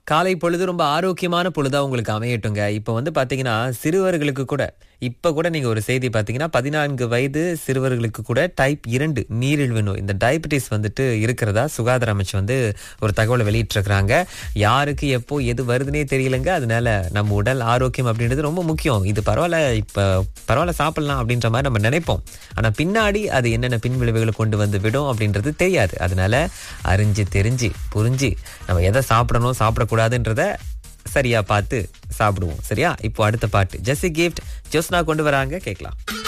காலை பொழுது ரொம்ப ஆரோக்கியமான பொழுதா உங்களுக்கு அமையட்டுங்க இப்போ வந்து பாத்தீங்கன்னா சிறுவர்களுக்கு கூட இப்ப கூட நீங்க ஒரு செய்தி பாத்தீங்கன்னா பதினான்கு வயது சிறுவர்களுக்கு கூட டைப் இரண்டு நீரிழிவு நோய் இந்த டயபிட்டிஸ் வந்துட்டு இருக்கிறதா சுகாதார அமைச்சு வந்து ஒரு தகவலை வெளியிட்டிருக்கிறாங்க யாருக்கு எப்போ எது வருதுன்னே தெரியலங்க அதனால நம்ம உடல் ஆரோக்கியம் அப்படின்றது ரொம்ப முக்கியம் இது பரவாயில்ல இப்ப பரவாயில்ல சாப்பிடலாம் அப்படின்ற மாதிரி நம்ம நினைப்போம் ஆனா பின்னாடி அது என்னென்ன பின் விளைவுகளை கொண்டு வந்து விடும் அப்படின்றது தெரியாது அதனால அறிஞ்சு தெரிஞ்சு புரிஞ்சு நம்ம எதை சாப்பிடணும் சாப்பிடக்கூடாதுன்றத சரியா பார்த்து சாப்பிடுவோம் சரியா இப்போ அடுத்த பாட்டு ஜெஸ்ஸி கிஃப்ட் ஜோஸ்னா கொண்டு வராங்க கேட்கலாம்